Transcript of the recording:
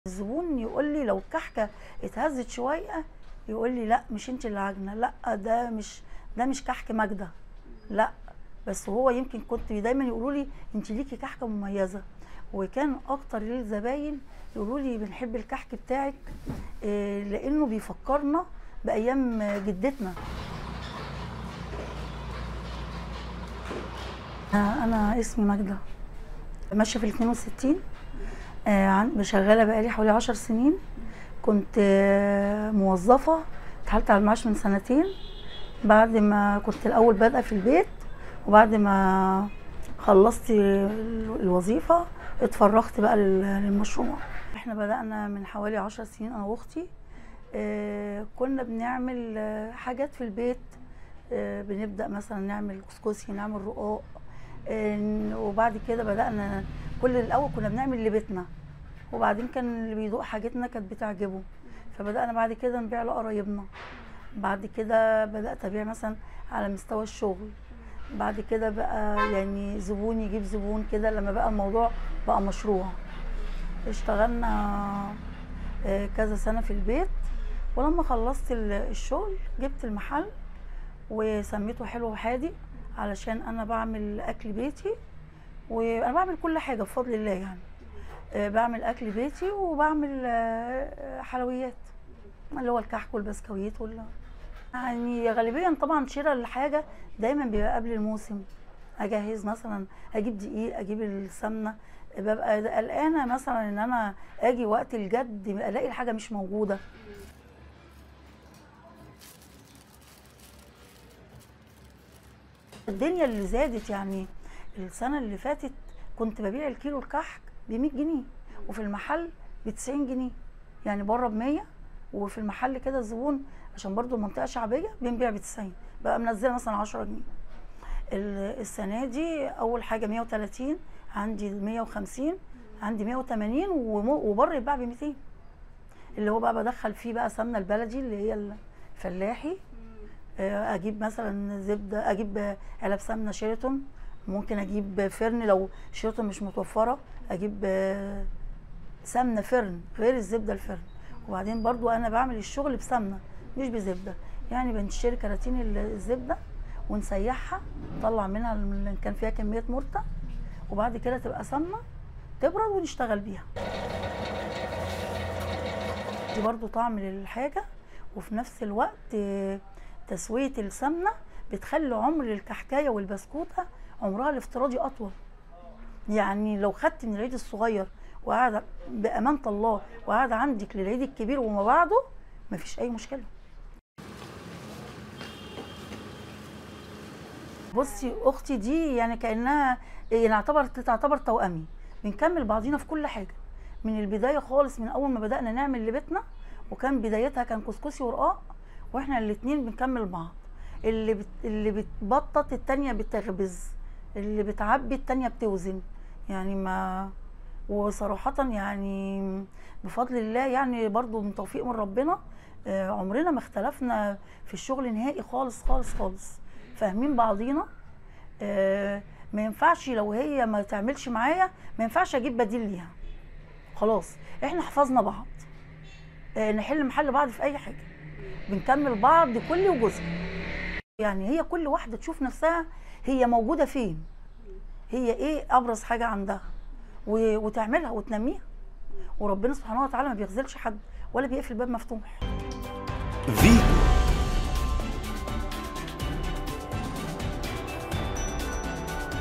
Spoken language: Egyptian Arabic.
الزبون يقول لي لو الكحكه اتهزت شويه يقول لي لا مش انت اللي عاجنه لا ده مش ده مش كحك ماجده لا بس هو يمكن كنت دايما يقولوا لي انت ليكي كحكه مميزه وكان اكتر الزباين يقولوا لي بنحب الكحك بتاعك آه، لانه بيفكرنا بايام جدتنا آه، انا اسمي ماجده ماشيه في ال 62 آه، عن- شغاله بقالي حوالي 10 سنين كنت آه، موظفه اتحالت على المعاش من سنتين بعد ما كنت الاول بادئه في البيت وبعد ما خلصت ال- الوظيفه اتفرغت بقى لل- للمشروع احنا بدانا من حوالي 10 سنين انا واختي آه، كنا بنعمل آه، حاجات في البيت آه، بنبدا مثلا نعمل كسكسي نعمل رقاق آه، وبعد كده بدانا كل الاول كنا بنعمل لبيتنا وبعدين كان اللي بيدوق حاجتنا كانت بتعجبه فبدانا بعد كده نبيع لقرايبنا بعد كده بدات ابيع مثلا على مستوى الشغل بعد كده بقى يعني زبون يجيب زبون كده لما بقى الموضوع بقى مشروع اشتغلنا آه، كذا سنه في البيت ولما خلصت ال- الشغل جبت المحل وسميته حلو وحادي علشان انا بعمل اكل بيتي وانا بعمل كل حاجه بفضل الله يعني آه، بعمل اكل بيتي وبعمل آه، حلويات اللي هو الكحك والبسكويت وال يعني غالبيا طبعا شراء الحاجه دايما بيبقى قبل الموسم اجهز مثلا اجيب دقيق اجيب السمنه ببقى قلقانه مثلا ان انا اجي وقت الجد الاقي الحاجه مش موجوده الدنيا اللي زادت يعني السنه اللي فاتت كنت ببيع الكيلو الكحك ب 100 جنيه وفي المحل ب 90 جنيه يعني بره ب 100 وفي المحل كده الزبون عشان برضو المنطقه شعبيه بنبيع ب 90 بقى منزله مثلا 10 جنيه ال- السنه دي اول حاجه 130 عندي 150 عندي 180 وم- وبره يتباع ب 200 اللي هو بقى بدخل فيه بقى سمنه البلدي اللي هي الفلاحي آه، اجيب مثلا زبده اجيب آه، علب سمنه شيراتون ممكن اجيب فرن لو شيراتون مش متوفره اجيب آه، سمنه فرن غير الزبده الفرن وبعدين برضو انا بعمل الشغل بسمنه مش بزبده يعني بنشتري كراتين ال- الزبده ونسيحها نطلع منها اللي كان فيها كميه مرتة وبعد كده تبقى سمنه تبرد ونشتغل بيها دي برضو طعم للحاجه وفي نفس الوقت آه، تسويه السمنه بتخلي عمر الكحكايه والبسكوته عمرها الافتراضي اطول يعني لو خدت من العيد الصغير وقاعده بامانه الله وقاعده عندك للعيد الكبير وما بعده مفيش اي مشكله بصي اختي دي يعني كانها يعني تعتبر تعتبر توامي بنكمل بعضينا في كل حاجه من البدايه خالص من اول ما بدانا نعمل لبيتنا وكان بدايتها كان كسكسي ورقاق واحنا الاثنين بنكمل بعض اللي بت... اللي بتبطط التانية بتخبز اللي بتعبي التانية بتوزن يعني ما وصراحة يعني بفضل الله يعني برضو من توفيق من ربنا آه، عمرنا ما اختلفنا في الشغل نهائي خالص خالص خالص فاهمين بعضينا آه، ما ينفعش لو هي ما تعملش معايا ما ينفعش اجيب بديل ليها خلاص احنا حفظنا بعض آه، نحل محل بعض في اي حاجه بنكمل بعض كل وجزء يعني هي كل واحده تشوف نفسها هي موجوده فين هي ايه ابرز حاجه عندها و- وتعملها وتنميها وربنا سبحانه وتعالى ما بيخذلش حد ولا بيقفل باب مفتوح فيتو